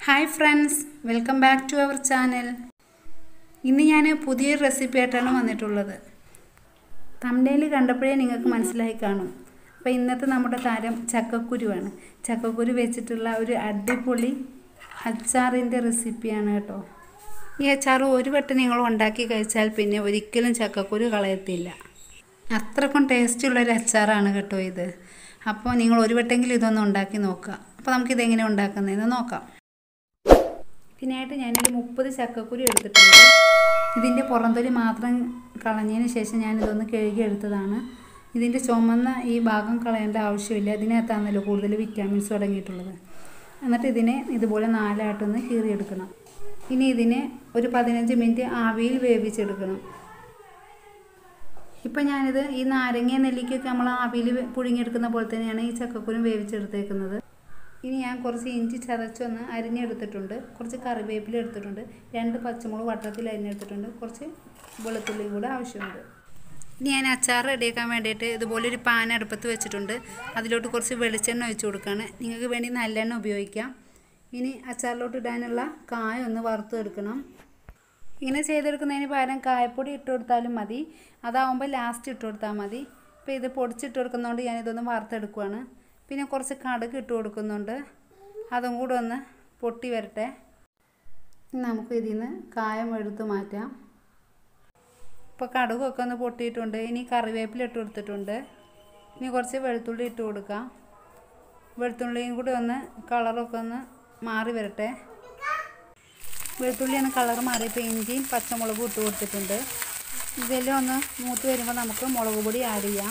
hi friends welcome back to our channel ഇന്ന് ഞാൻ പുതിയൊരു റെസിപ്പി ആയിട്ടാണ് വന്നിട്ടുള്ളത് തമിഴിൽ കണ്ടപ്പോഴേ നിങ്ങൾക്ക് മനസ്സിലായി കാണും അപ്പോൾ ഇന്നത്തെ നമ്മുടെ താരം ചക്കക്കുരുവാണ് ചക്കക്കുരു വെച്ചിട്ടുള്ള ഒരു അടിപൊളി അച്ചാറിൻ്റെ റെസിപ്പിയാണ് കേട്ടോ ഈ അച്ചാർ ഒരു വട്ടം നിങ്ങൾ ഉണ്ടാക്കി കഴിച്ചാൽ പിന്നെ ഒരിക്കലും ചക്കക്കുരു കളയത്തില്ല അത്രക്കും ടേസ്റ്റുള്ള ഒരു അച്ചാറാണ് കേട്ടോ ഇത് അപ്പോൾ നിങ്ങൾ ഒരു വട്ടെങ്കിലും ഇതൊന്ന് ഉണ്ടാക്കി നോക്കുക അപ്പോൾ നമുക്കിത് എങ്ങനെ ഉണ്ടാക്കുന്നതെന്ന് നോക്കാം ഇതിനായിട്ട് ഞാനൊരു മുപ്പത് ചക്കക്കുരു എടുത്തിട്ടുണ്ട് ഇതിൻ്റെ പുറംതൊലി മാത്രം കളഞ്ഞതിന് ശേഷം ഞാനിതൊന്ന് കഴുകി എടുത്തതാണ് ഇതിൻ്റെ ചുമന്ന ഈ ഭാഗം കളയേണ്ട ആവശ്യമില്ല ഇതിനകത്താണല്ലോ കൂടുതൽ വിറ്റാമിൻസ് അടങ്ങിയിട്ടുള്ളത് എന്നിട്ട് ഇതിനെ ഇതുപോലെ നാലായിട്ടൊന്ന് കീറിയെടുക്കണം ഇനി ഇതിനെ ഒരു പതിനഞ്ച് മിനിറ്റ് ആവിയിൽ വേവിച്ചെടുക്കണം ഇപ്പം ഞാനിത് ഈ നാരങ്ങ നെല്ലിക്കൊക്കെ നമ്മൾ ആവിയിൽ പുഴുങ്ങിയെടുക്കുന്ന പോലെ തന്നെയാണ് ഈ ചക്കക്കുരും വേവിച്ചെടുത്തേക്കുന്നത് ഇനി ഞാൻ കുറച്ച് ഇഞ്ചി ചതച്ചൊന്ന് അരിഞ്ഞെടുത്തിട്ടുണ്ട് കുറച്ച് കറിവേപ്പില എടുത്തിട്ടുണ്ട് രണ്ട് പച്ചമുളക് വട്ടത്തിൽ അരിഞ്ഞെടുത്തിട്ടുണ്ട് കുറച്ച് വെളുത്തുള്ളിയും കൂടെ ആവശ്യമുണ്ട് ഇനി ഞാൻ അച്ചാർ റെഡിയാക്കാൻ വേണ്ടിയിട്ട് ഇതുപോലെ ഒരു പാൻ അടുപ്പത്ത് വെച്ചിട്ടുണ്ട് അതിലോട്ട് കുറച്ച് വെളിച്ചെണ്ണ ഒഴിച്ച് കൊടുക്കുകയാണ് നിങ്ങൾക്ക് വേണ്ടി നല്ലെണ്ണ ഉപയോഗിക്കാം ഇനി അച്ചാറിലോട്ട് ഇടാനുള്ള കായ ഒന്ന് വറുത്തെടുക്കണം ഇങ്ങനെ ചെയ്തെടുക്കുന്നതിന് പകരം കായപ്പൊടി ഇട്ട് കൊടുത്താലും മതി അതാവുമ്പോൾ ലാസ്റ്റ് ഇട്ട് കൊടുത്താൽ മതി ഇപ്പോൾ ഇത് പൊടിച്ചിട്ട് കൊടുക്കുന്നതുകൊണ്ട് ഞാനിതൊന്ന് വറുത്തെടുക്കുവാണ് പിന്നെ കുറച്ച് കടുക് ഇട്ട് കൊടുക്കുന്നുണ്ട് അതും കൂടെ ഒന്ന് പൊട്ടി വരട്ടെ നമുക്ക് ഇതിൽ നിന്ന് കായം എടുത്ത് മാറ്റാം ഇപ്പോൾ കടുകൊക്കെ ഒന്ന് പൊട്ടിയിട്ടുണ്ട് ഇനി കറിവേപ്പില ഇട്ട് കൊടുത്തിട്ടുണ്ട് ഇനി കുറച്ച് വെളുത്തുള്ളി ഇട്ട് കൊടുക്കാം വെളുത്തുള്ളിയും കൂടി ഒന്ന് കളറൊക്കെ ഒന്ന് മാറി വരട്ടെ വെളുത്തുള്ളിയാണ് കളർ മാറിയപ്പോൾ ഇഞ്ചിയും പച്ചമുളകും ഇട്ട് കൊടുത്തിട്ടുണ്ട് ഇതെല്ലാം ഒന്ന് മൂത്ത് വരുമ്പോൾ നമുക്ക് മുളക് പൊടി ആഡ് ചെയ്യാം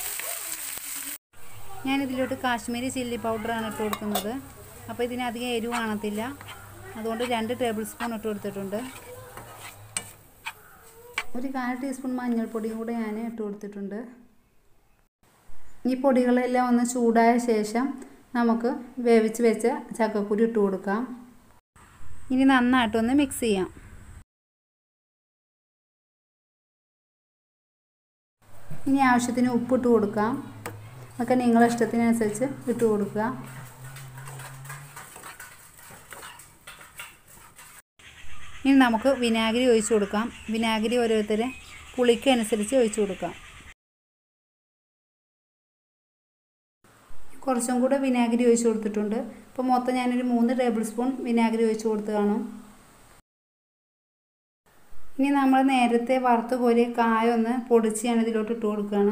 ഞാൻ ഇതിലോട്ട് കാശ്മീരി ചില്ലി പൗഡറാണ് ഇട്ട് കൊടുക്കുന്നത് അപ്പോൾ ഇതിന് അധികം എരിവ് കാണത്തില്ല അതുകൊണ്ട് രണ്ട് ടേബിൾ സ്പൂൺ ഇട്ട് കൊടുത്തിട്ടുണ്ട് ഒരു കാൽ ടീസ്പൂൺ മഞ്ഞൾപ്പൊടിയും കൂടെ ഞാൻ ഇട്ട് കൊടുത്തിട്ടുണ്ട് ഈ പൊടികളെല്ലാം ഒന്ന് ചൂടായ ശേഷം നമുക്ക് വേവിച്ച് വെച്ച ചക്കക്കുരു ഇട്ട് കൊടുക്കാം ഇനി നന്നായിട്ടൊന്ന് മിക്സ് ചെയ്യാം ഇനി ആവശ്യത്തിന് ഉപ്പിട്ട് കൊടുക്കാം ഒക്കെ നിങ്ങളുടെ ഇഷ്ടത്തിനനുസരിച്ച് ഇട്ട് കൊടുക്കുക ഇനി നമുക്ക് വിനാഗിരി ഒഴിച്ചു കൊടുക്കാം വിനാഗിരി ഓരോരുത്തരെ പുളിക്ക് അനുസരിച്ച് ഒഴിച്ചു കൊടുക്കാം കുറച്ചും കൂടെ വിനാഗിരി ഒഴിച്ചു കൊടുത്തിട്ടുണ്ട് ഇപ്പോൾ മൊത്തം ഞാനൊരു മൂന്ന് ടേബിൾ സ്പൂൺ വിനാഗിരി ഒഴിച്ചു കൊടുത്ത് കാണും ഇനി നമ്മൾ നേരത്തെ വറുത്ത് കോരിയ കായ ഒന്ന് പൊടിച്ച് ഞാൻ ഇതിലോട്ട് ഇട്ട് കൊടുക്കുകയാണ്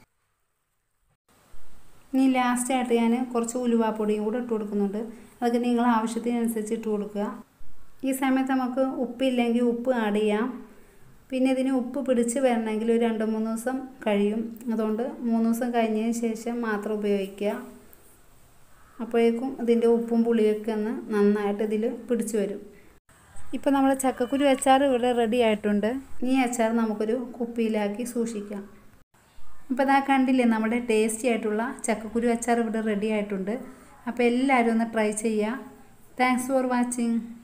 ഇനി ലാസ്റ്റായിട്ട് ഞാൻ കുറച്ച് ഉലുവാപ്പൊടിയും കൂടെ ഇട്ട് കൊടുക്കുന്നുണ്ട് അതൊക്കെ നിങ്ങൾ ആവശ്യത്തിനനുസരിച്ച് ഇട്ട് കൊടുക്കുക ഈ സമയത്ത് നമുക്ക് ഉപ്പില്ലെങ്കിൽ ഉപ്പ് ആഡ് ചെയ്യാം പിന്നെ ഇതിന് ഉപ്പ് പിടിച്ച് വരണമെങ്കിൽ ഒരു രണ്ട് മൂന്ന് ദിവസം കഴിയും അതുകൊണ്ട് മൂന്ന് ദിവസം കഴിഞ്ഞതിന് ശേഷം മാത്രം ഉപയോഗിക്കുക അപ്പോഴേക്കും ഇതിൻ്റെ ഉപ്പും പുളിയൊക്കെ ഒന്ന് നന്നായിട്ട് ഇതിൽ പിടിച്ചു വരും ഇപ്പോൾ നമ്മൾ ചക്കക്കുരു അച്ചാർ ഇവിടെ റെഡി ആയിട്ടുണ്ട് ഈ അച്ചാർ നമുക്കൊരു കുപ്പിയിലാക്കി സൂക്ഷിക്കാം അപ്പോൾ ഇതാ കണ്ടില്ലേ നമ്മുടെ ടേസ്റ്റി ആയിട്ടുള്ള ചക്കക്കുരു അച്ചാർ ഇവിടെ റെഡി ആയിട്ടുണ്ട് അപ്പോൾ എല്ലാവരും ഒന്ന് ട്രൈ ചെയ്യുക താങ്ക്സ് ഫോർ വാച്ചിങ്